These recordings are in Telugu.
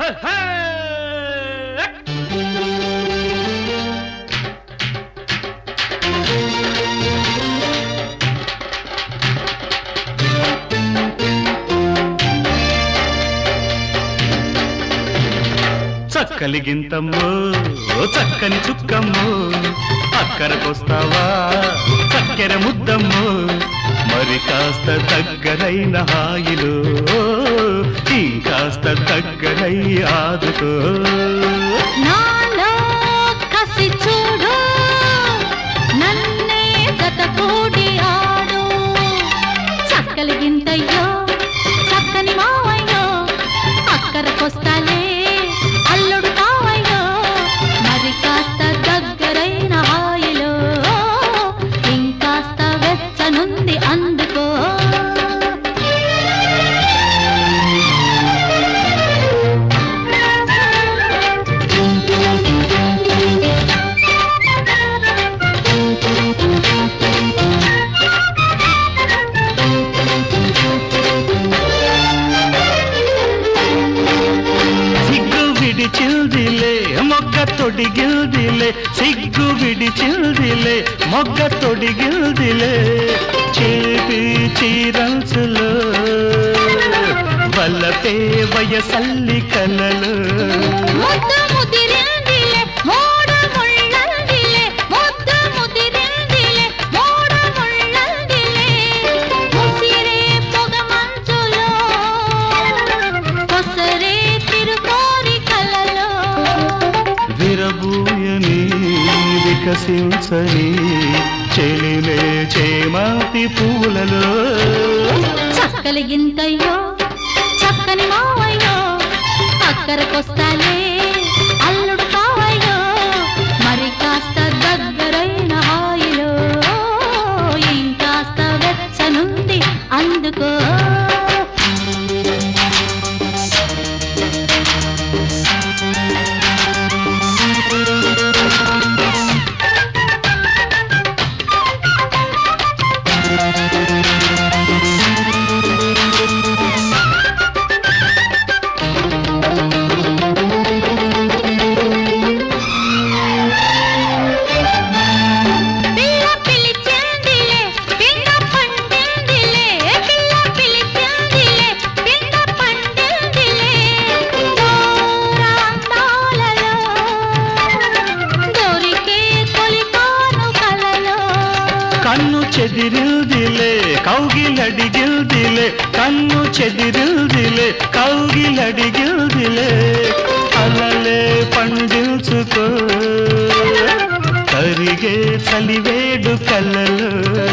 చక్కలి గింతమ్మో చక్కని చుక్కమ్మో అక్కరకొస్తావా చక్కెర ముద్దమ్మో మరి కాస్త దగ్గరైన హాయిలో ఇంకాస్త దగ్గరై ఆదుకో నాలో కసి చూడు నన్నే గత కూడి ఆడు చక్కలి గింతయ్యో చక్కని మావయ్యో అక్కరకొస్తాలే అల్లుడు కావయ్యో మరి కాస్త దగ్గరైన హాయిలో ఇంకాస్త వెచ్చనుంది అందుకో సిగ్గు విడిచిల్దిలే మొగ్గ తొడిగిల్దిలే సిగ్గు విడిచిల్దిలే మొగ్గ తొడిగిల్దిలే చేపి చీరంచులో వల్లపే వయసల్లి కలలు ముద్దు ముదిరిందిలే మోడ ముళ్ళందిలే ముద్దు ముదిరిందిలే మోడ ముళ్ళందిలే ముసిరే పొగ మంచులో కొసరే తిరుకోరి కలలో విరబూయని వికసించని చెలిమే చేమాతి పూలలో చక్కలి గింతయ్యో చక్కని మావయ్యో అక్కరకొస్తాలే అల్లుడు కావయ్యో మరి కాస్త దగ్గరైన హాయిలో ఇంకాస్త వెచ్చనుంది అందుకో పిల్ల పిలిచిందిలే పిండ పండిందిలే పిల్ల పిలిచిందిలే పిండ పండిందిలే దూరాంతాలలో దొరికే తొలికాను కలలో కన్ను చెదిరిల్దిలే కౌగిలడిగిల్దిలే కన్ను చెదిరిల్దిలే కౌగిలడిగిల్దిలే అలలే పండించుకో కరిగే చలివేడు కలలు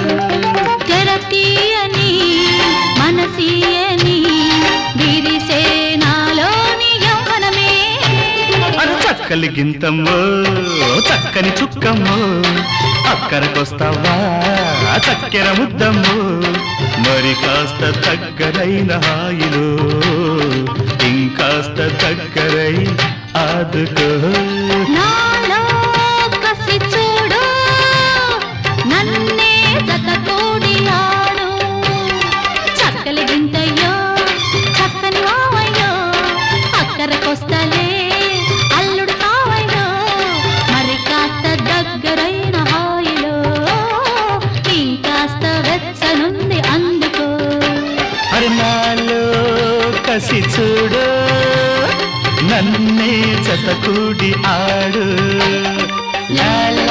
తెరతీయని మనసీయని విరిసే నాలోని యౌవనమే అరు చక్కలి గింతమ్మో చక్కని చుక్కమ్మో అక్కరకొస్తావా చక్కెర ముద్దమ్మో మరి కాస్త దగ్గరైన హాయిలో ఇంకాస్త దగ్గరై ఆదుకో నాలో కసి చూడు నన్నే జత కూడి ఆడు చక్కలి గింతయ్యో చక్కని మావయ్యో అక్కరకొస్తలే అల్లుడు కావయ్యో మరి కాస్త దగ్గరైన హాయిలో ఇంకాస్త వెచ్చనుంది అందుకో అరి నాలో కసి చూడు నన్నే చతకూడి ఆడు లాల